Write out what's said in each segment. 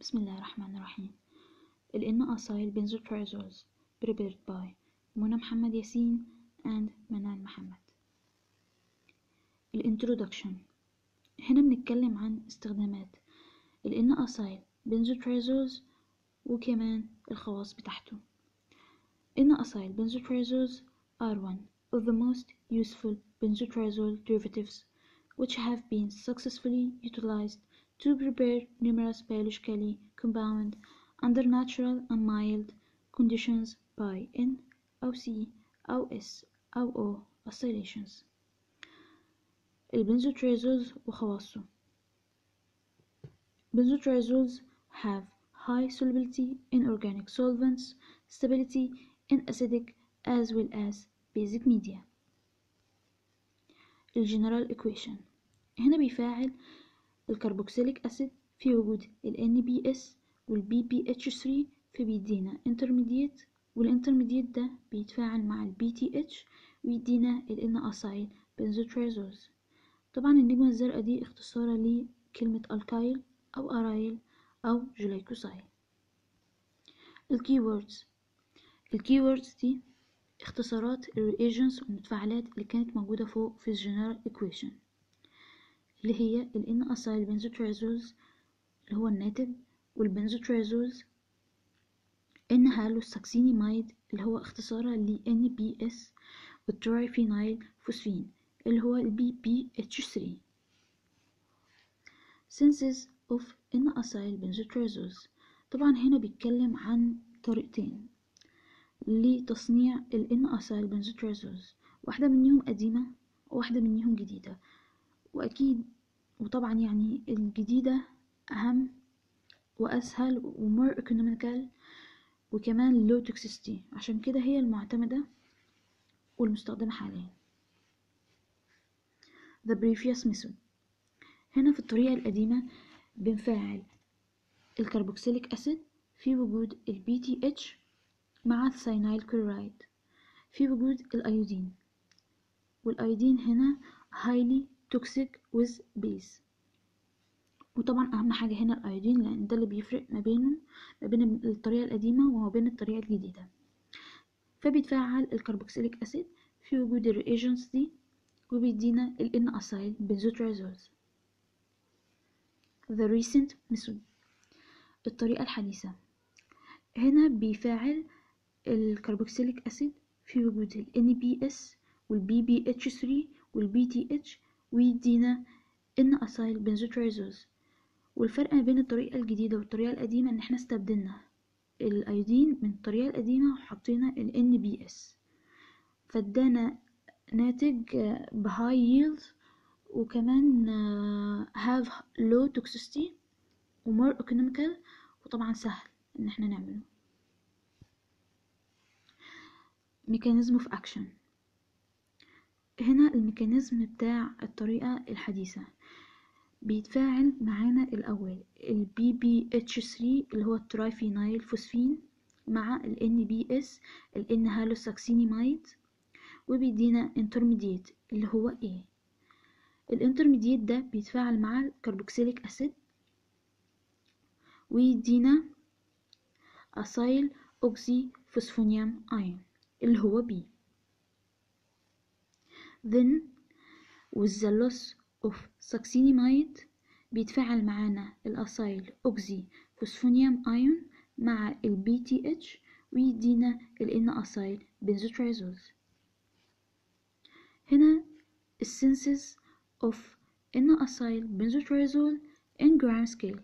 بسم الله الرحمن الرحيم ال N-acyl benzotriazoles prepared by منى محمد ياسين and منال محمد الانترودكشن هنا بنتكلم عن استخدامات ال N-acyl benzotriazoles وكمان الخواص بتاعته N-acyl benzotriazoles are one of the most useful benzotriazole derivatives which have been successfully utilized to prepare numerous biologically compound under natural and mild conditions by N أو C أو S أو O acylations البنزوتريازولز وخواصه benzotriazoles have high solubility in organic solvents, stability in acidic as well as basic media. الجنرال equation هنا بيفاعل الكربوكسيليك أسيد في وجود ال NBS وال BPH3 فبيدينا intermediate والانترميديت ده بيتفاعل مع ال BTH ويدينا ال N-acyl benzotriazoles طبعا النجمة الزرقاء دي اختصارا لكلمة الكايل أو أرايل أو جلايكوسايل الكيوردز الكيوردز دي اختصارات الرياجنس والمتفاعلات اللي كانت موجودة فوق في الجنرال equation اللي هي ال N-acyl benzotriazoles اللي هو الناتج والبنزوتريازولز N هالوساكسينيمايد اللي هو اختصارها ل NBS والترايفينايل فوسفين اللي هو ال BPH3 Synthesis of N-acyl benzotriazoles طبعا هنا بيتكلم عن طريقتين لتصنيع ال N-acyl benzotriazoles واحدة منهم قديمة وواحدة منهم جديدة وأكيد وطبعا يعني الجديدة أهم وأسهل ومور economical وكمان low toxicity عشان كده هي المعتمدة والمستخدمة حاليا the previous method هنا في الطريقة القديمة بنفعل الكربوكسيليك أسيد في وجود ال BTH مع الثاينايل كلورايد في وجود الأيودين والأيودين هنا highly toxic with base وطبعا أهم حاجة هنا الأيودين لأن ده اللي بيفرق ما بينه ما بين الطريقة القديمة وما بين الطريقة الجديدة فبيتفاعل الكربوكسيليك أسيد في وجود الرياجنس دي وبيدينا ال N-acyl benzotriazoles the recent method الطريقة الحديثة هنا بيفاعل الكربوكسيليك أسيد في وجود ال NBS وال BPH3 وال BTH ويدينا N-acyl benzotriazoles والفرق ما بين الطريقة الجديدة والطريقة القديمة إن احنا استبدلنا الأيودين من الطريقة القديمة وحطينا ال NBS فادانا ناتج بهاي ييلد وكمان have low toxicity ومور economical وطبعا سهل ان احنا نعمله ميكانيزم اوف اكشن هنا الميكانيزم بتاع الطريقة الحديثة بيتفاعل معانا الأول ال BPH3 اللي هو الترايفينايل فوسفين مع ال NBS ال N هالوساكسينيمايد وبيدينا intermediate اللي هو A الانترميديت ده بيتفاعل مع الكربوكسيليك أسيد ويدينا أسايل أوكسي فوسفونيوم أيون اللي هو B then with the loss of succinimide بيتفاعل معانا الأسايل أوكسي فوسفونيوم أيون مع ال BTH ويدينا ال N-acyl benzotriazoles هنا السنسز of N-acyl benzotriazole in gram scale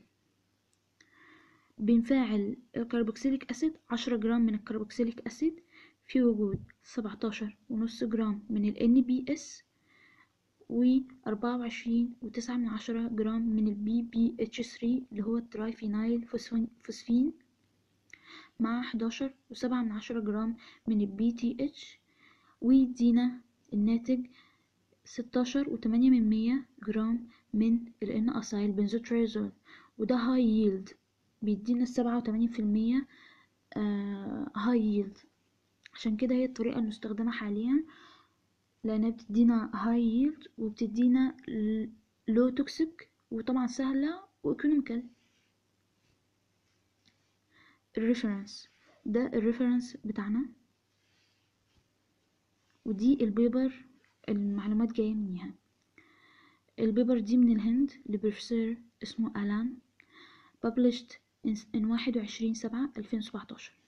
بنفاعل الكربوكسيليك أسيد عشرة جرام من الكربوكسيليك أسيد في وجود سبعتاشر ونص جرام من ال NBS وأربعة وعشرين وتسعة من عشرة جرام من ال BPH3 اللي هو الترايفينايل فوسفين مع حداشر وسبعة من عشرة جرام من ال BTH ويدينا الناتج ستاشر وتمانية من مية جرام من ال N-acyl benzotriazole وده هاي ييلد بيدينا السبعة وتمانين في المية هاي ييلد عشان كده هي الطريقة المستخدمة حاليا لأنها بتدينا هاي ييلد وبتدينا لو توكسيك وطبعا سهلة وإيكونوميكال الريفرنس ده الريفرنس بتاعنا ودي البيبر المعلومات جاية منيها البيبر دي من الهند لبروفيسور اسمه ألان published in 21 سبعة 2017